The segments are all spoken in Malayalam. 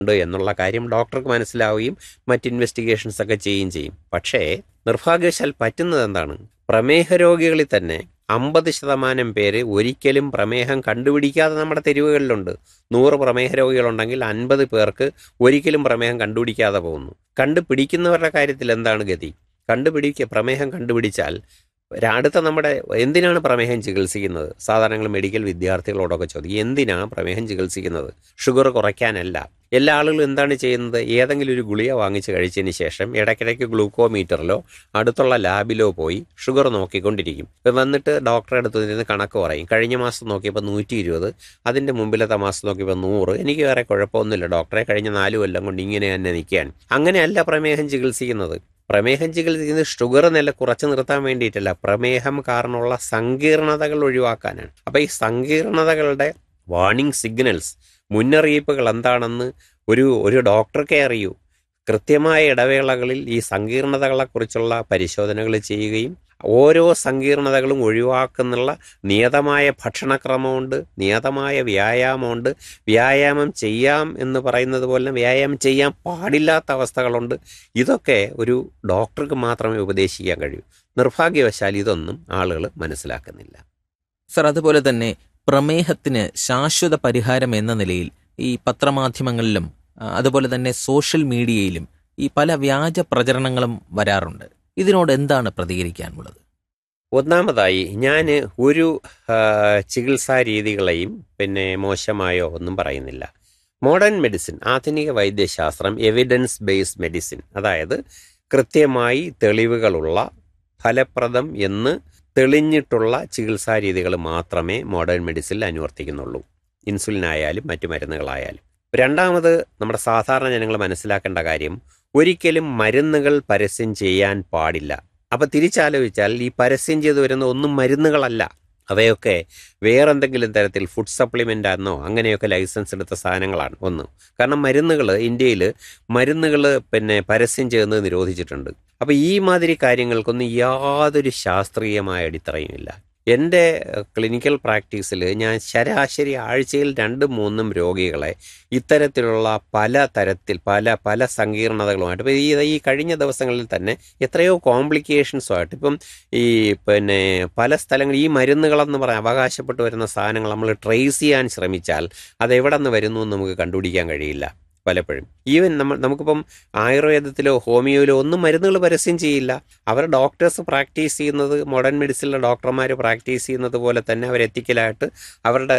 ഉണ്ട് എന്നുള്ള കാര്യം ഡോക്ടർക്ക് മനസ്സിലാവുകയും മറ്റ് ഇൻവെസ്റ്റിഗേഷൻസ് ഒക്കെ ചെയ്യുകയും ചെയ്യും പക്ഷേ നിർഭാഗ്യവശാൽ പറ്റുന്നത് എന്താണ് പ്രമേഹ രോഗികളിൽ തന്നെ അമ്പത് ശതമാനം പേര് ഒരിക്കലും പ്രമേഹം കണ്ടുപിടിക്കാതെ നമ്മുടെ തെരുവുകളിലുണ്ട് നൂറ് പ്രമേഹ രോഗികളുണ്ടെങ്കിൽ അൻപത് പേർക്ക് ഒരിക്കലും പ്രമേഹം കണ്ടുപിടിക്കാതെ പോകുന്നു കണ്ടുപിടിക്കുന്നവരുടെ കാര്യത്തിൽ എന്താണ് ഗതി കണ്ടുപിടിക്കുക പ്രമേഹം കണ്ടുപിടിച്ചാൽ ര- അടുത്ത നമ്മുടെ എന്തിനാണ് പ്രമേഹം ചികിത്സിക്കുന്നത് സാധാരണ മെഡിക്കൽ വിദ്യാർത്ഥികളോടൊക്കെ ചോദിക്കും എന്തിനാണ് പ്രമേഹം ചികിത്സിക്കുന്നത് ഷുഗർ കുറയ്ക്കാനല്ല എല്ലാ ആളുകളും എന്താണ് ചെയ്യുന്നത് ഏതെങ്കിലും ഒരു ഗുളിക വാങ്ങിച്ച് കഴിച്ചതിന് ശേഷം ഇടയ്ക്കിടയ്ക്ക് ഗ്ലൂക്കോമീറ്ററിലോ അടുത്തുള്ള ലാബിലോ പോയി ഷുഗർ നോക്കിക്കൊണ്ടിരിക്കും ഇപ്പം വന്നിട്ട് ഡോക്ടറെ അടുത്ത് നിന്ന് കണക്ക് പറയും കഴിഞ്ഞ മാസം നോക്കിയപ്പോൾ നൂറ്റി ഇരുപത് അതിൻ്റെ മുമ്പിലത്തെ മാസം നോക്കിയപ്പോൾ നൂറ് എനിക്ക് വേറെ കുഴപ്പമൊന്നുമില്ല ഡോക്ടറെ കഴിഞ്ഞ നാല് കൊല്ലം കൊണ്ട് ഇങ്ങനെ തന്നെ നിൽക്കുകയാണ് അങ്ങനെയല്ല പ്രമേഹം ചികിത്സിക്കുന്നത് പ്രമേഹം ചികിത്സിക്കുന്നത് ഷുഗർ നില കുറച്ച് നിർത്താൻ വേണ്ടിയിട്ടല്ല പ്രമേഹം കാരണമുള്ള സങ്കീർണതകൾ ഒഴിവാക്കാനാണ് അപ്പോൾ ഈ സങ്കീർണതകളുടെ വാർണിംഗ് സിഗ്നൽസ് മുന്നറിയിപ്പുകൾ എന്താണെന്ന് ഒരു ഒരു ഡോക്ടർക്കേ അറിയൂ കൃത്യമായ ഇടവേളകളിൽ ഈ സങ്കീർണതകളെക്കുറിച്ചുള്ള പരിശോധനകൾ ചെയ്യുകയും ഓരോ സങ്കീർണതകളും ഒഴിവാക്കുന്നുള്ള നിയതമായ ഭക്ഷണക്രമമുണ്ട് നിയതമായ വ്യായാമമുണ്ട് വ്യായാമം ചെയ്യാം എന്ന് പറയുന്നത് പോലെ വ്യായാമം ചെയ്യാൻ പാടില്ലാത്ത അവസ്ഥകളുണ്ട് ഇതൊക്കെ ഒരു ഡോക്ടർക്ക് മാത്രമേ ഉപദേശിക്കാൻ കഴിയൂ നിർഭാഗ്യവശാൽ ഇതൊന്നും ആളുകൾ മനസ്സിലാക്കുന്നില്ല സർ അതുപോലെ തന്നെ പ്രമേഹത്തിന് ശാശ്വത പരിഹാരം എന്ന നിലയിൽ ഈ പത്രമാധ്യമങ്ങളിലും ആ, അതുപോലെ തന്നെ സോഷ്യൽ മീഡിയയിലും ഈ പല വ്യാജ പ്രചരണങ്ങളും വരാറുണ്ട് ഇതിനോട് എന്താണ് പ്രതികരിക്കാനുള്ളത് ഒന്നാമതായി ഞാൻ ഒരു ആ, ചികിത്സാ രീതികളെയും പിന്നെ മോശമായോ ഒന്നും പറയുന്നില്ല മോഡേൺ മെഡിസിൻ ആധുനിക വൈദ്യശാസ്ത്രം എവിഡൻസ് ബേസ്ഡ് മെഡിസിൻ അതായത് കൃത്യമായി തെളിവുകളുള്ള ഫലപ്രദം എന്ന് തെളിഞ്ഞിട്ടുള്ള ചികിത്സാ രീതികൾ മാത്രമേ മോഡേൺ മെഡിസിനിൽ അനുവർത്തിക്കുന്നുള്ളൂ ഇൻസുലിൻ ആയാലും മറ്റു മരുന്നുകളായാലും രണ്ടാമത് നമ്മുടെ സാധാരണ ജനങ്ങൾ മനസ്സിലാക്കേണ്ട കാര്യം ഒരിക്കലും മരുന്നുകൾ പരസ്യം ചെയ്യാൻ പാടില്ല അപ്പം തിരിച്ചാലോചിച്ചാൽ ഈ പരസ്യം ചെയ്തു വരുന്ന ഒന്നും മരുന്നുകളല്ല അവയൊക്കെ വേറെന്തെങ്കിലും തരത്തിൽ ഫുഡ് സപ്ലിമെൻ്റ് ആണെന്നോ അങ്ങനെയൊക്കെ ലൈസൻസ് എടുത്ത സാധനങ്ങളാണ് ഒന്ന് കാരണം മരുന്നുകൾ ഇന്ത്യയിൽ മരുന്നുകൾ പിന്നെ പരസ്യം ചെയ്യുന്നത് നിരോധിച്ചിട്ടുണ്ട് അപ്പോൾ ഈ മാതിരി കാര്യങ്ങൾക്കൊന്നും യാതൊരു ശാസ്ത്രീയമായ അടിത്തറയുമില്ല എൻ്റെ ക്ലിനിക്കൽ പ്രാക്ടീസിൽ ഞാൻ ശരാശരി ആഴ്ചയിൽ രണ്ടും മൂന്നും രോഗികളെ ഇത്തരത്തിലുള്ള പല തരത്തിൽ പല പല സങ്കീർണതകളുമായിട്ട് ഇപ്പോൾ ഈ ഈ കഴിഞ്ഞ ദിവസങ്ങളിൽ തന്നെ എത്രയോ കോംപ്ലിക്കേഷൻസുമായിട്ട് ഇപ്പം ഈ പിന്നെ പല സ്ഥലങ്ങളിൽ ഈ മരുന്നുകളെന്ന് പറയാൻ അവകാശപ്പെട്ട് വരുന്ന സാധനങ്ങൾ നമ്മൾ ട്രേസ് ചെയ്യാൻ ശ്രമിച്ചാൽ അത് എവിടെ നിന്ന് വരുന്നു എന്ന് നമുക്ക് കണ്ടുപിടിക്കാൻ കഴിയില്ല പലപ്പോഴും ഈവൻ നമ്മൾ നമുക്കിപ്പം ആയുർവേദത്തിലോ ഹോമിയോയിലോ ഒന്നും മരുന്നുകൾ പരസ്യം ചെയ്യില്ല അവർ ഡോക്ടേഴ്സ് പ്രാക്ടീസ് ചെയ്യുന്നത് മോഡേൺ മെഡിസിനിലെ ഡോക്ടർമാർ പ്രാക്ടീസ് ചെയ്യുന്നത് പോലെ തന്നെ അവർ എത്തിക്കലായിട്ട് അവരുടെ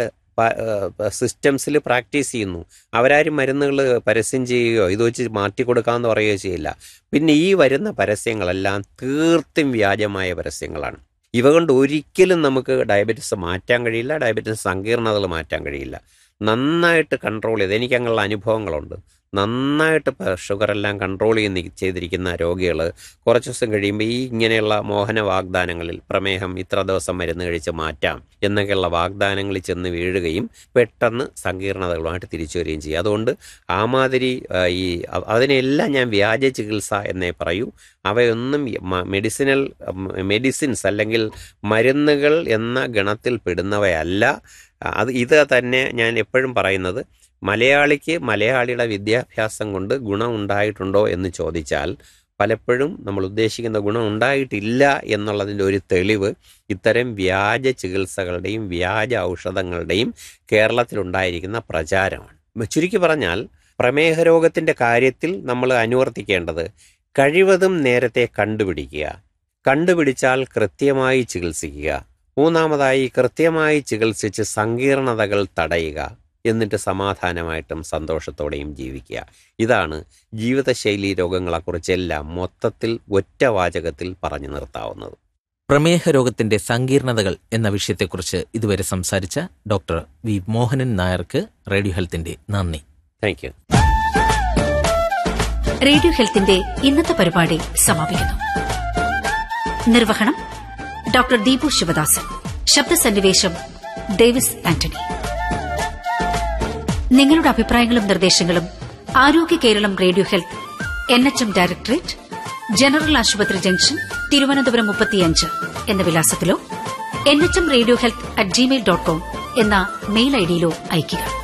സിസ്റ്റംസിൽ പ്രാക്ടീസ് ചെയ്യുന്നു അവരാരും മരുന്നുകൾ പരസ്യം ചെയ്യുകയോ ഇത് വെച്ച് മാറ്റി കൊടുക്കാമെന്ന് പറയുകയോ ചെയ്യില്ല പിന്നെ ഈ വരുന്ന പരസ്യങ്ങളെല്ലാം തീർത്തും വ്യാജമായ പരസ്യങ്ങളാണ് ഇവ കൊണ്ട് ഒരിക്കലും നമുക്ക് ഡയബറ്റിസ് മാറ്റാൻ കഴിയില്ല ഡയബറ്റിസ് സങ്കീർണതകൾ മാറ്റാൻ കഴിയില്ല നന്നായിട്ട് കൺട്രോൾ ചെയ്ത് എനിക്ക് അങ്ങനെയുള്ള അനുഭവങ്ങളുണ്ട് നന്നായിട്ട് ഷുഗറെല്ലാം കൺട്രോൾ ചെയ്യുന്ന ചെയ്തിരിക്കുന്ന രോഗികൾ കുറച്ച് ദിവസം കഴിയുമ്പോൾ ഈ ഇങ്ങനെയുള്ള മോഹന വാഗ്ദാനങ്ങളിൽ പ്രമേഹം ഇത്ര ദിവസം മരുന്ന് കഴിച്ച് മാറ്റാം എന്നൊക്കെയുള്ള വാഗ്ദാനങ്ങളിൽ ചെന്ന് വീഴുകയും പെട്ടെന്ന് സങ്കീർണതകളുമായിട്ട് തിരിച്ചു വരികയും ചെയ്യും അതുകൊണ്ട് ആ മാതിരി ആ, ഈ അ- അതിനെല്ലാം ഞാൻ വ്യാജ ചികിത്സ എന്നേ പറയൂ അവയൊന്നും മ- മെഡിസിനൽ ഉം, മെഡിസിൻസ് അല്ലെങ്കിൽ മരുന്നുകൾ എന്ന ഗണത്തിൽ പെടുന്നവയല്ല അത് ഇത് തന്നെ ഞാൻ എപ്പോഴും പറയുന്നത് മലയാളിക്ക് മലയാളിയുടെ വിദ്യാഭ്യാസം കൊണ്ട് ഗുണം ഉണ്ടായിട്ടുണ്ടോ എന്ന് ചോദിച്ചാൽ പലപ്പോഴും നമ്മൾ ഉദ്ദേശിക്കുന്ന ഗുണം ഉണ്ടായിട്ടില്ല എന്നുള്ളതിൻ്റെ ഒരു തെളിവ് ഇത്തരം വ്യാജ ചികിത്സകളുടെയും വ്യാജ ഔഷധങ്ങളുടെയും കേരളത്തിലുണ്ടായിരിക്കുന്ന പ്രചാരമാണ് ചുരുക്കി പറഞ്ഞാൽ പ്രമേഹ രോഗത്തിൻ്റെ കാര്യത്തിൽ നമ്മൾ അനുവർത്തിക്കേണ്ടത് കഴിവതും നേരത്തെ കണ്ടുപിടിക്കുക കണ്ടുപിടിച്ചാൽ കൃത്യമായി ചികിത്സിക്കുക മൂന്നാമതായി കൃത്യമായി ചികിത്സിച്ച് സങ്കീർണതകൾ തടയുക എന്നിട്ട് സമാധാനമായിട്ടും സന്തോഷത്തോടെയും ജീവിക്കുക ഇതാണ് ജീവിതശൈലി രോഗങ്ങളെക്കുറിച്ചെല്ലാം മൊത്തത്തിൽ ഒറ്റ വാചകത്തിൽ പറഞ്ഞു നിർത്താവുന്നത് പ്രമേഹ രോഗത്തിന്റെ സങ്കീർണതകൾ എന്ന വിഷയത്തെക്കുറിച്ച് ഇതുവരെ സംസാരിച്ച ഡോക്ടർ വി മോഹനൻ നായർക്ക് റേഡിയോ ഹെൽത്തിന്റെ നന്ദി താങ്ക് യു റേഡിയോ ഹെൽത്തിന്റെ ഇന്നത്തെ പരിപാടി സമാപിക്കുന്നു നിർവഹണം ഡോക്ടർ ദീപു ശിവദാസൻ ശബ്ദസന്നിവേശം ഡേവിസ് ആന്റണി നിങ്ങളുടെ അഭിപ്രായങ്ങളും നിർദ്ദേശങ്ങളും Arogya Keralam radio health N H M directorate general ആശുപത്രി ജംഗ്ഷൻ തിരുവനന്തപുരം മുപ്പത്തിയഞ്ച് എന്ന വിലാസത്തിലോ N H M radio health at Gmail dot com എന്ന മെയിൽ ഐഡിയിലോ അയയ്ക്കുക